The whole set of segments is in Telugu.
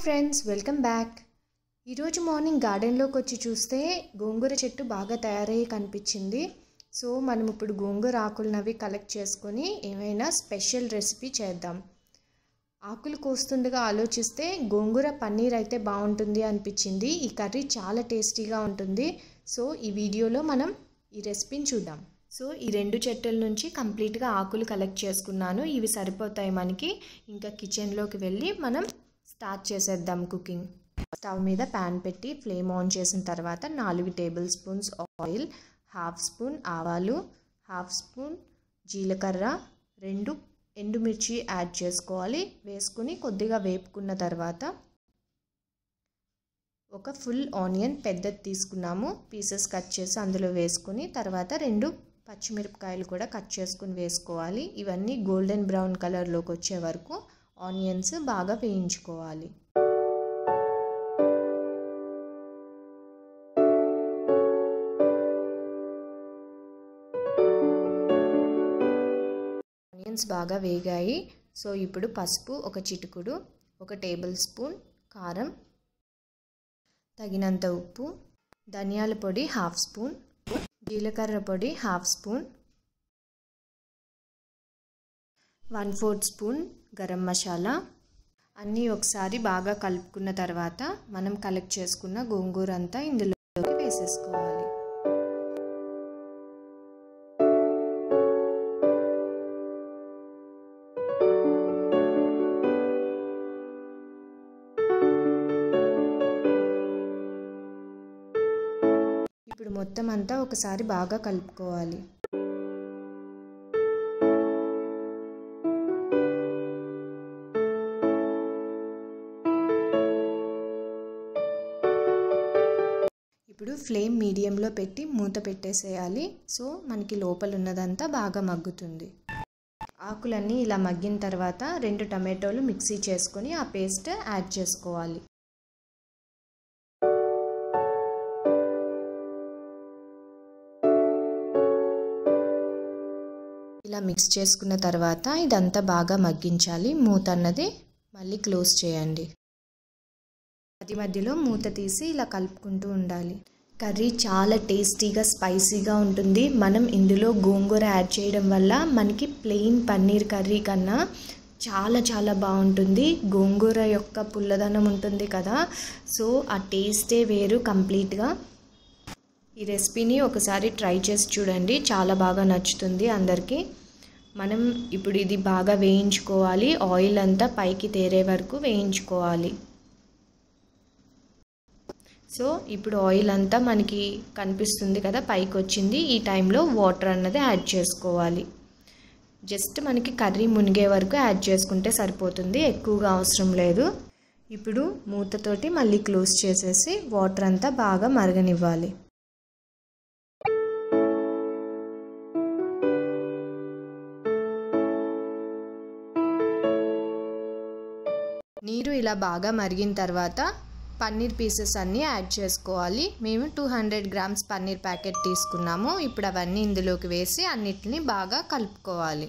ఫ్రెండ్స్ వెల్కమ్ బ్యాక్ ఈరోజు మార్నింగ్ గార్డెన్లోకి వచ్చి చూస్తే గోంగూర చెట్టు బాగా తయారయ్యి కనిపించింది సో మనం ఇప్పుడు గోంగూర ఆకులనవి కలెక్ట్ చేసుకొని ఏమైనా స్పెషల్ రెసిపీ చేద్దాం ఆకులు కోస్తుండగా ఆలోచిస్తే గోంగూర పన్నీర్ అయితే బాగుంటుంది అనిపించింది ఈ కర్రీ చాలా టేస్టీగా ఉంటుంది సో ఈ వీడియోలో మనం ఈ రెసిపీని చూద్దాం సో ఈ రెండు చెట్టుల నుంచి కంప్లీట్గా ఆకులు కలెక్ట్ చేసుకున్నాను ఇవి సరిపోతాయి మనకి ఇంకా కిచెన్లోకి వెళ్ళి మనం స్టార్ట్ చేసేద్దాం కుకింగ్ స్టవ్ మీద ప్యాన్ పెట్టి ఫ్లేమ్ ఆన్ చేసిన తర్వాత నాలుగు table spoons oil half spoon ఆవాలు హాఫ్ స్పూన్ జీలకర్ర రెండు ఎండుమిర్చి యాడ్ చేసుకోవాలి వేసుకుని కొద్దిగా వేపుకున్న తర్వాత ఒక ఫుల్ ఆనియన్ పెద్దది తీసుకున్నాము పీసెస్ కట్ చేసి అందులో వేసుకుని తర్వాత రెండు పచ్చిమిరపకాయలు కూడా కట్ చేసుకుని వేసుకోవాలి ఇవన్నీ గోల్డెన్ బ్రౌన్ కలర్లోకి వచ్చే వరకు ఆనియన్స్ బాగా వేయించుకోవాలి ఆనియన్స్ బాగా వేగాయి సో ఇప్పుడు పసుపు ఒక చిటుకుడు ఒక టేబుల్ స్పూన్ కారం తగినంత ఉప్పు ధనియాల పొడి హాఫ్ స్పూన్ జీలకర్ర పొడి half spoon one fourth spoon garam masala అన్నీ ఒకసారి బాగా కలుపుకున్న తర్వాత మనం కలెక్ట్ చేసుకున్న గోంగూర అంతా ఇందులోకి వేసేసుకోవాలి ఇప్పుడు మొత్తం అంతా ఒకసారి బాగా కలుపుకోవాలి ఇప్పుడు ఫ్లేమ్ మీడియంలో పెట్టి మూత పెట్టేసేయాలి సో మనకి లోపల ఉన్నదంతా బాగా మగ్గుతుంది ఆకులన్నీ ఇలా మగ్గిన తర్వాత రెండు టమాటోలు మిక్సీ చేసుకొని ఆ పేస్ట్ యాడ్ చేసుకోవాలి ఇలా మిక్స్ చేసుకున్న తర్వాత ఇదంతా బాగా మగ్గించాలి మూత అన్నది మళ్ళీ క్లోజ్ చేయండి మధ్య మధ్యలో మూత తీసి ఇలా కలుపుకుంటూ ఉండాలి కర్రీ చాలా టేస్టీగా స్పైసీగా ఉంటుంది మనం ఇందులో గోంగూర యాడ్ చేయడం వల్ల మనకి ప్లెయిన్ పన్నీర్ కర్రీ కన్నా చాలా చాలా బాగుంటుంది గోంగూర యొక్క పుల్లదనం ఉంటుంది కదా సో ఆ టేస్టే వేరు కంప్లీట్గా ఈ రెసిపీని ఒకసారి ట్రై చేసి చూడండి చాలా బాగా నచ్చుతుంది అందరికీ మనం ఇప్పుడు ఇది బాగా వేయించుకోవాలి ఆయిల్ అంతా పైకి తేరే వరకు వేయించుకోవాలి సో ఇప్పుడు ఆయిల్ అంతా మనకి కనిపిస్తుంది కదా పైకి వచ్చింది ఈ టైంలో వాటర్ అన్నది యాడ్ చేసుకోవాలి జస్ట్ మనకి కర్రీ మునిగే వరకు యాడ్ చేసుకుంటే సరిపోతుంది ఎక్కువగా అవసరం లేదు ఇప్పుడు మూతతోటి మళ్ళీ క్లోజ్ చేసేసి వాటర్ అంతా బాగా మరగనివ్వాలి నీరు ఇలా బాగా మరిగిన తర్వాత పన్నీర్ పీసెస్ అన్నీ యాడ్ చేసుకోవాలి మేము two hundred grams paneer packet తీసుకున్నాము ఇప్పుడు అవన్నీ ఇందులోకి వేసి అన్నిటిని బాగా కలుపుకోవాలి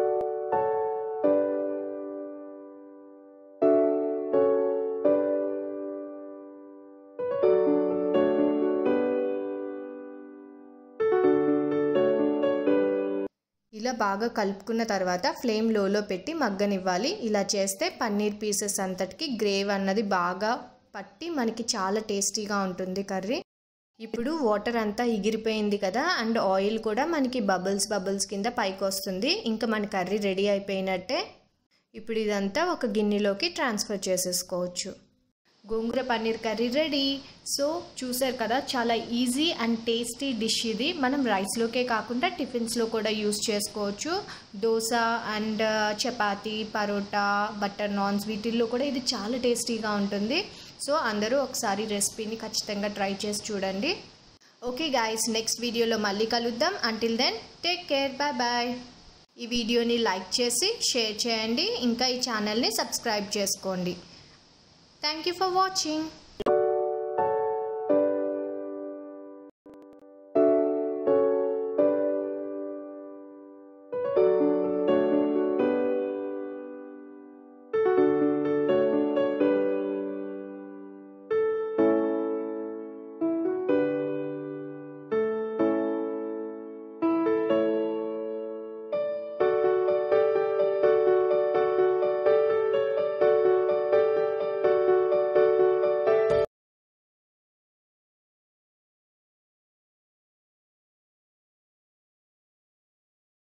ఇలా బాగా కలుపుకున్న తర్వాత ఫ్లేమ్ లోలో పెట్టి మగ్గనివ్వాలి ఇలా చేస్తే పన్నీర్ పీసెస్ అంతటికి గ్రేవ్ అన్నది బాగా పట్టి మనకి చాలా టేస్టీగా ఉంటుంది కర్రీ ఇప్పుడు వాటర్ అంతా ఎగిరిపోయింది కదా అండ్ ఆయిల్ కూడా మనకి బబుల్స్ బబుల్స్ కింద పైకి వస్తుంది ఇంకా మన కర్రీ రెడీ అయిపోయినట్టే ఇప్పుడు ఇదంతా ఒక గిన్నెలోకి ట్రాన్స్ఫర్ చేసేసుకోవచ్చు gongura paneer curry ready so చూసారు కదా చాలా ఈజీ అండ్ టేస్టీ డిష్ ఇది మనం రైస్లోకే కాకుండా టిఫిన్స్లో కూడా యూస్ చేసుకోవచ్చు దోశ అండ్ చపాతీ పరోటా బటర్ నాన్స్ వీటిల్లో కూడా ఇది చాలా టేస్టీగా ఉంటుంది సో అందరూ ఒకసారి రెసిపీని ఖచ్చితంగా ట్రై చేసి చూడండి ఓకే గాయస్ నెక్స్ట్ వీడియోలో మళ్ళీ కలుద్దాం until then take care bye bye ఈ వీడియోని లైక్ చేసి షేర్ చేయండి ఇంకా ఈ ఛానల్ని సబ్స్క్రైబ్ చేసుకోండి Thank you for watching.